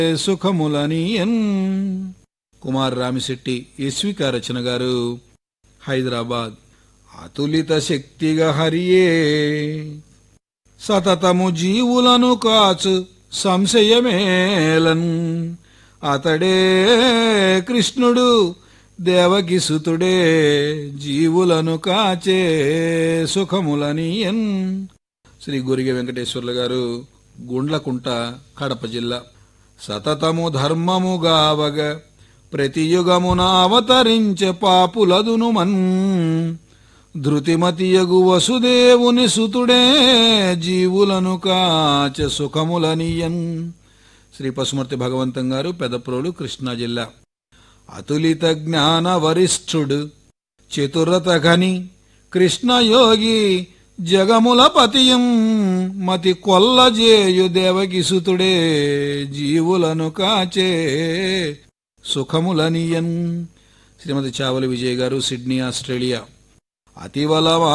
సుఖములనియన్ కుమార్ రామిశెట్టి ఎస్విక రచన గారు హైదరాబాద్ అతులిత శక్తిగా హరియే సతతము జీవులను కాచు సంశయమేలన్ అతడే కృష్ణుడు దేవకి సుతుడే జీవులను కాచే సుఖములనియన్ శ్రీ గురిగ వెంకటేశ్వర్లు గారు గుండ్లకుంట కడప జిల్లా సతతము ధర్మము గావగ ప్రతియుగమున అవతరించే పాపులదును మన్ ధృతిమతియగు వసుదేవుని సుతుడే జీవులను కాచ సుఖములనియన్ శ్రీ పశుమర్తి భగవంతం గారు పెదప్రోలు కృష్ణా జిల్లా అతులిత జ్ఞాన వరిష్ఠుడు చతురత ఘని కృష్ణయోగి జగముల పతియం మతి కొల్లజేయు దేవకి సుతుడే జీవులను కాచే సుఖములనియన్ శ్రీమతి చావలి విజయ్ గారు సిడ్నీ ఆస్ట్రేలియా అతివలవ